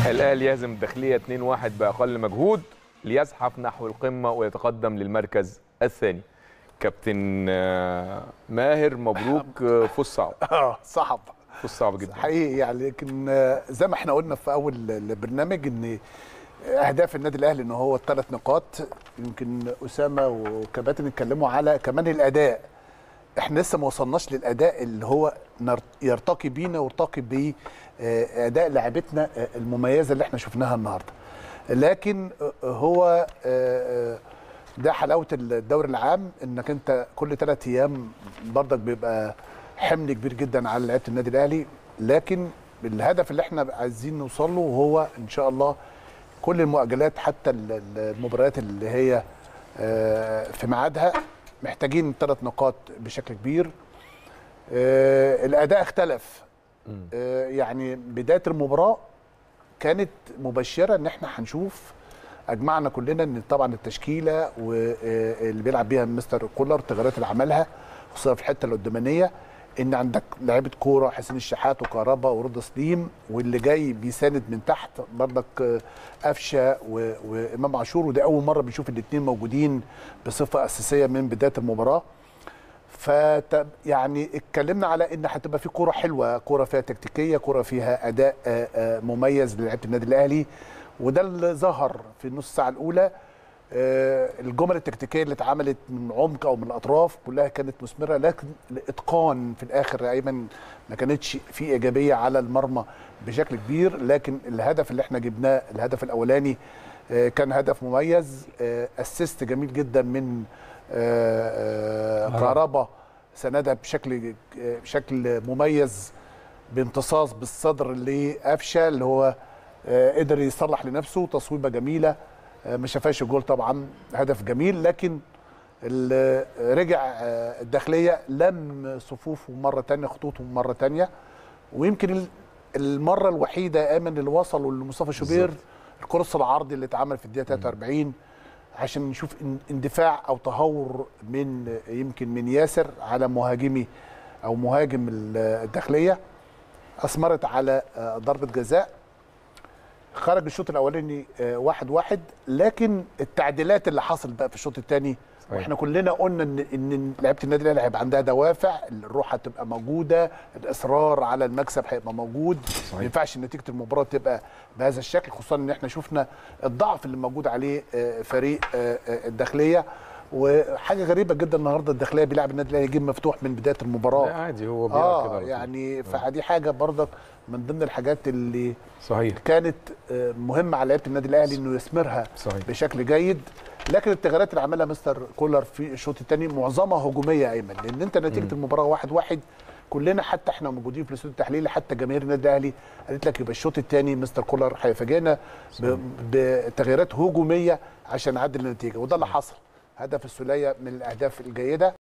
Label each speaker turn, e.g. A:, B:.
A: الاهلي يهزم الداخليه 2-1 باقل مجهود ليزحف نحو القمه ويتقدم للمركز الثاني كابتن آه، ماهر مبروك آه، فوز صعب
B: اه صعب
A: فوز صعب جدا
B: حقيقي يعني لكن آه، زي ما احنا قلنا في اول البرنامج ان اهداف النادي الاهلي ان هو الثلاث نقاط يمكن اسامه وكباتن اتكلموا على كمان الاداء احنا لسه ما وصلناش للاداء اللي هو نر- يرتقي بينا ويرتقي باداء لاعبتنا آه، المميزه اللي احنا شفناها النهارده لكن آه، هو آه، آه، ده حلاوه الدوري العام انك انت كل ثلاث ايام برضك بيبقى حمل كبير جدا على لعيبه النادي الاهلي لكن الهدف اللي احنا عايزين نوصل له هو ان شاء الله كل المؤجلات حتى ال- ال- المباريات اللي هي آه، في ميعادها محتاجين ثلاث نقاط بشكل كبير آه، الاداء اختلف آه، يعني بدايه المباراه كانت مبشره ان احنا هنشوف اجمعنا كلنا ان طبعا التشكيله واللي بيلعب بيها مستر كولر التغييرات اللي عملها خصوصا في الحته القدامانيه ان عندك لعيبه كوره حسين الشحات وكهربا ورضا سليم واللي جاي بيساند من تحت برضك آه، قفشه و- وامام عاشور وده اول مره بنشوف الاثنين موجودين بصفه اساسيه من بدايه المباراه ف يعني اتكلمنا على ان هتبقى في كوره حلوه كوره فيها تكتيكيه كوره فيها اداء آه، آه، مميز للعيبه النادي الاهلي وده اللي ظهر في النص ساعه الاولى آه، الجمل التكتيكيه اللي اتعملت من عمق او من الاطراف كلها كانت مثمره لكن الاتقان في الاخر ايمن ما كانتش في ايجابيه على المرمى بشكل كبير لكن الهدف اللي احنا جبناه الهدف الاولاني آه، كان هدف مميز اسيست جميل جدا من آه، آه، كهربا سندها بشكل آه، بشكل مميز بامتصاص بالصدر لقفشه اللي هو آه، قدر يصلح لنفسه تصويبه جميله آه، ما شافهاش الجول طبعا هدف جميل لكن ال- رجع آه، الداخليه لم صفوفه مره تانية خطوطهم مره تانية ويمكن ال- المره الوحيده يا ايمن اللي وصلوا لمصطفى شوبير الكورس العرضي اللي اتعمل في الدقيقه 43 عشان نشوف ان- اندفاع او تهور من يمكن من ياسر على مهاجمي او مهاجم ال- الداخليه اثمرت على آه، ضربه جزاء خرج الشوط الاولاني آه، واحد واحد لكن التعديلات اللي حصلت بقى في الشوط الثاني
A: صحيح.
B: واحنا كلنا قلنا ان ان لعيبه النادي الاهلي هيبقى عندها دوافع الروح هتبقى موجوده الاصرار على المكسب هيبقى موجود ما ينفعش نتيجه المباراه تبقى بهذا الشكل خصوصا ان احنا شفنا الضعف اللي موجود عليه آه، فريق آه، آه، الداخليه وحاجه غريبه جدا النهارده الداخليه بيلعب النادي الاهلي جيم مفتوح من بدايه المباراه
A: لا عادي هو بيلعب كده
B: اه
A: على طول.
B: يعني فدي حاجه برضك من ضمن الحاجات اللي
A: صحيح
B: كانت آه، مهمه على لعيبه النادي الاهلي انه يثمرها
A: صحيح.
B: بشكل جيد لكن التغييرات اللي عملها مستر كولر في الشوط الثاني معظمها هجوميه يا ايمن لان انت نتيجه المباراه واحد واحد كلنا حتى احنا موجودين في الاستوديو التحليلي حتى جماهير النادي الاهلي قالت لك يبقى الشوط الثاني مستر كولر هيفاجئنا ب- بتغييرات هجوميه عشان نعدل النتيجه وده اللي حصل هدف السوليه من الاهداف الجيده